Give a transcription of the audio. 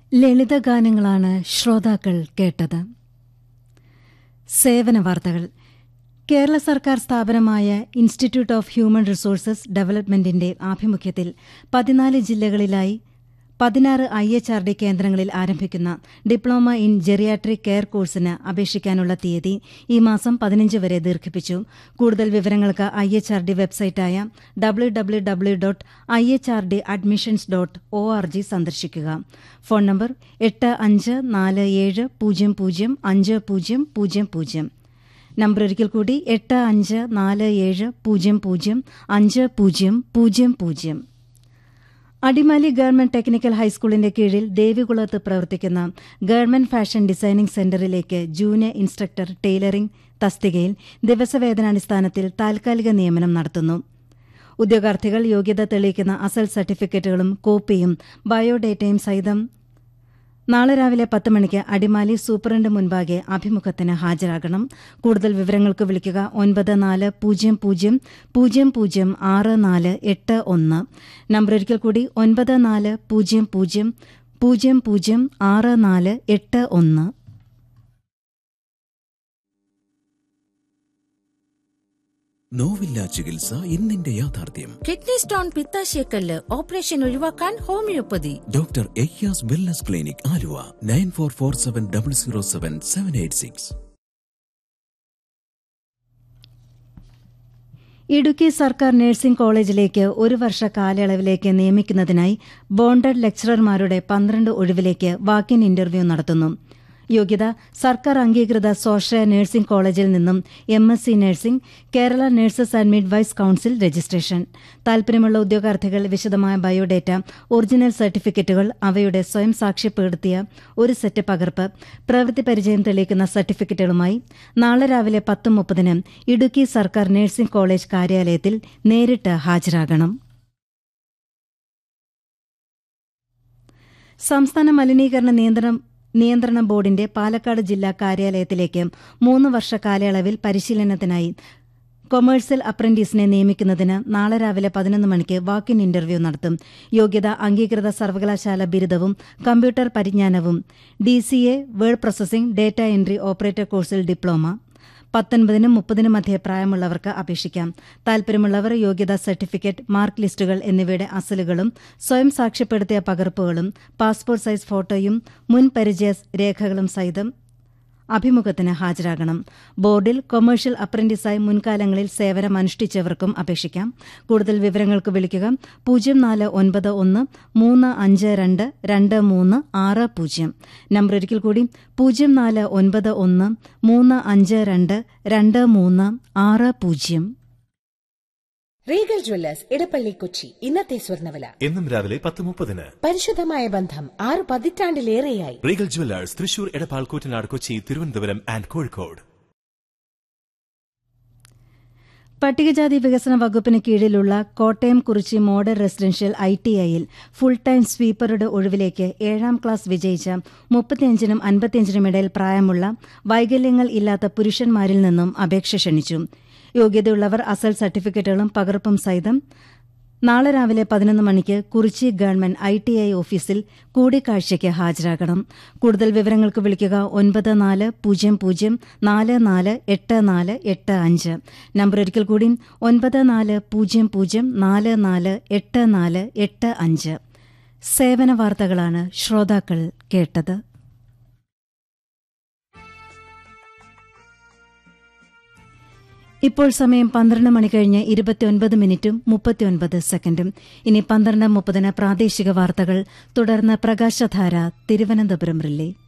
ലളിതഗാനങ്ങളാണ് ശ്രോതാക്കൾ കേട്ടത് സേവന വാർത്തകൾ കേരള സർക്കാർ സ്ഥാപനമായ ഇൻസ്റ്റിറ്റ്യൂട്ട് ഓഫ് ഹ്യൂമൻ റിസോഴ്സസ് ഡെവലപ്മെന്റിന്റെ ആഭിമുഖ്യത്തിൽ പതിനാല് ജില്ലകളിലായി പതിനാറ് ഐ എച്ച് ആർ ഡി കേന്ദ്രങ്ങളിൽ ആരംഭിക്കുന്ന ഡിപ്ലോമ ഇൻ ജെറിയാട്രിക് കെയർ കോഴ്സിന് അപേക്ഷിക്കാനുള്ള തീയതി ഈ മാസം പതിനഞ്ച് വരെ ദീർഘിപ്പിച്ചു കൂടുതൽ വിവരങ്ങൾക്ക് ഐ എച്ച് ആർ ഡി വെബ്സൈറ്റായ W W W dot I H R D admissions dot O R G സന്ദർശിക്കുക ഫോൺ നമ്പർ എട്ട് അഞ്ച് നാല് ഏഴ് പൂജ്യം പൂജ്യം അഞ്ച് പൂജ്യം പൂജ്യം പൂജ്യം നമ്പർ ഒരിക്കൽ കൂടി എട്ട് അഞ്ച് നാല് ഏഴ് പൂജ്യം പൂജ്യം അഞ്ച് പൂജ്യം പൂജ്യം പൂജ്യം അടിമാലി ഗവൺമെന്റ് ടെക്നിക്കൽ ഹൈസ്കൂളിന്റെ കീഴിൽ ദേവികുളത്ത് പ്രവർത്തിക്കുന്ന ഗവൺമെന്റ് ഫാഷൻ ഡിസൈനിംഗ് സെന്ററിലേക്ക് ജൂനിയർ ഇൻസ്ട്രക്ടർ ടൈലറിംഗ് തസ്തികയിൽ ദിവസവേതനാടിസ്ഥാനത്തിൽ താൽക്കാലിക നിയമനം നടത്തുന്നു ഉദ്യോഗാർത്ഥികൾ യോഗ്യത തെളിയിക്കുന്ന അസൽ സർട്ടിഫിക്കറ്റുകളും കോപ്പിയും ബയോഡേറ്റയും സഹിതം നാളെ രാവിലെ പത്ത് മണിക്ക് അടിമാലി സൂപ്രണ്ട് മുൻപാകെ അഭിമുഖത്തിന് ഹാജരാകണം കൂടുതൽ വിവരങ്ങൾക്ക് വിളിക്കുക ഒൻപത് നാല് പൂജ്യം പൂജ്യം പൂജ്യം പൂജ്യം ആറ് നാല് എട്ട് ഒന്ന് നമ്പർ ഒരിക്കൽ കൂടി ഒൻപത് നാല് പൂജ്യം പൂജ്യം പൂജ്യം പൂജ്യം ആറ് നാല് എട്ട് ഒന്ന് നോവില്ല ചികിത്സ ഇന്നിന്റെ യാഥാർത്ഥ്യം കിഡ്നി സ്റ്റോൺ പിത്താശയക്കല്ല് ഓപ്പറേഷൻ ഒഴിവാക്കാൻ homoeopathy doctor Ayyas wellness clinic Aluva nine four four seven double zero seven seven eight six Idukki സർക്കാർ നഴ്സിംഗ് കോളേജിലേക്ക് ഒരു വർഷ കാലയളവിലേക്ക് നിയമിക്കുന്നതിനായി ബോണ്ടഡ് ലെക്ചറർമാരുടെ പന്ത്രണ്ട് ഒഴിവിലേക്ക് വാക്കിൻ ഇന്റർവ്യൂ നടത്തുന്നു യോഗ്യത സർക്കാർ അംഗീകൃത സ്വാശ്രയ നഴ്സിംഗ് കോളേജിൽ നിന്നും M S C nursing Kerala nurses and midwives council registration താൽപര്യമുള്ള ഉദ്യോഗാർത്ഥികൾ വിശദമായ ബയോഡേറ്റ ഒറിജിനൽ സർട്ടിഫിക്കറ്റുകൾ അവയുടെ സ്വയം സാക്ഷ്യപ്പെടുത്തിയ ഒരു സെറ്റ് പകർപ്പ് പ്രവൃത്തി പരിചയം തെളിയിക്കുന്ന സർട്ടിഫിക്കറ്റുകളുമായി നാളെ രാവിലെ പത്ത് മുപ്പതിന് ഇടുക്കി സർക്കാർ നഴ്സിംഗ് കോളേജ് കാര്യാലയത്തിൽ നേരിട്ട് ഹാജരാകണം സംസ്ഥാന മലിനീകരണ നിയന്ത്രണം നിയന്ത്രണ ബോർഡിന്റെ പാലക്കാട് ജില്ലാ കാര്യാലയത്തിലേക്ക് മൂന്ന് വർഷ കാലയളവിൽ പരിശീലനത്തിനായി കൊമേഴ്സ്യൽ അപ്രന്റീസിനെ നിയമിക്കുന്നതിന് നാളെ രാവിലെ പതിനൊന്ന് മണിക്ക് വാക്കിൻ ഇന്റർവ്യൂ നടത്തും യോഗ്യത അംഗീകൃത സർവകലാശാല ബിരുദവും കമ്പ്യൂട്ടർ പരിജ്ഞാനവും D C A word processing data entry operator കോഴ്സിൽ ഡിപ്ലോമ പത്തൊൻപതിനും മുപ്പതിനും മധ്യേ പ്രായമുള്ളവർക്ക് അപേക്ഷിക്കാം താൽപര്യമുള്ളവർ യോഗ്യതാ സർട്ടിഫിക്കറ്റ് മാർക്ക് ലിസ്റ്റുകൾ എന്നിവയുടെ അസലുകളും സ്വയം സാക്ഷ്യപ്പെടുത്തിയ പകർപ്പുകളും പാസ്പോർട്ട് സൈസ് ഫോട്ടോയും മുൻ പരിചയ രേഖകളും സഹിതം അഭിമുഖത്തിന് ഹാജരാകണം ബോർഡിൽ കൊമേഴ്ഷ്യൽ അപ്രന്റീസായി മുൻകാലങ്ങളിൽ സേവനമനുഷ്ഠിച്ചവർക്കും അപേക്ഷിക്കാം കൂടുതൽ വിവരങ്ങൾക്ക് വിളിക്കുക പൂജ്യം നാല് ഒൻപത് ഒന്ന് മൂന്ന് അഞ്ച് രണ്ട് രണ്ട് മൂന്ന് ആറ് പൂജ്യം നമ്പർ ഒരിക്കൽ കൂടി പൂജ്യം നാല് ഒൻപത് ഒന്ന് മൂന്ന് അഞ്ച് രണ്ട് രണ്ട് മൂന്ന് ആറ് പൂജ്യം റീഗൽ ജ്വല്ലേഴ്സ് ഇടപ്പള്ളി കൊച്ചി ഇന്നത്തെ സ്വർണ്ണവില എന്നും രാവിലെ പത്ത് മുപ്പതിന് പരിശുദ്ധമായ ബന്ധം ആറ് പതിറ്റാണ്ടിലേറെയായി regal jewellers Thrissur Edappal Koottanad Kochi Thiruvananthapuram and Kozhikode പട്ടികജാതി വികസന വകുപ്പിന് കീഴിലുള്ള Kottayam Kurichi model residential I T ഐയിൽ ഫുൾ ടൈം സ്വീപ്പറുടെ ഒഴിവിലേക്ക് ഏഴാം ക്ലാസ് വിജയിച്ച മുപ്പത്തിയഞ്ചിനും അൻപത്തിയഞ്ചിനും ഇടയിൽ പ്രായമുള്ള വൈകല്യങ്ങൾ ഇല്ലാത്ത പുരുഷന്മാരിൽ നിന്നും അപേക്ഷ ക്ഷണിച്ചു യോഗ്യതയുള്ളവർ അസൽ സർട്ടിഫിക്കറ്റുകളും പകർപ്പും സഹിതം നാളെ രാവിലെ പതിനൊന്ന് മണിക്ക് Kurichi government I T I ഓഫീസിൽ കൂടിക്കാഴ്ചയ്ക്ക് ഹാജരാകണം കൂടുതൽ വിവരങ്ങൾക്ക് വിളിക്കുക ഒൻപത് നാല് പൂജ്യം പൂജ്യം നാല് നാല് എട്ട് നാല് എട്ട് അഞ്ച് നമ്പർ ഒരിക്കൽ കൂടി ഒൻപത് നാല് പൂജ്യം പൂജ്യം നാല് നാല് എട്ട് നാല് എട്ട് അഞ്ച് സേവന വാർത്തകളാണ് ശ്രോതാക്കൾ കേട്ടത് ഇപ്പോൾ സമയം പന്ത്രണ്ട് മണി കഴിഞ്ഞ് ഇരുപത്തിയൊൻപത് മിനിറ്റും മുപ്പത്തിയൊൻപത് സെക്കൻഡും ഇനി പന്ത്രണ്ട് മുപ്പതിന് പ്രാദേശിക വാർത്തകൾ തുടർന്ന് പ്രകാശധാര തിരുവനന്തപുരം റിലേ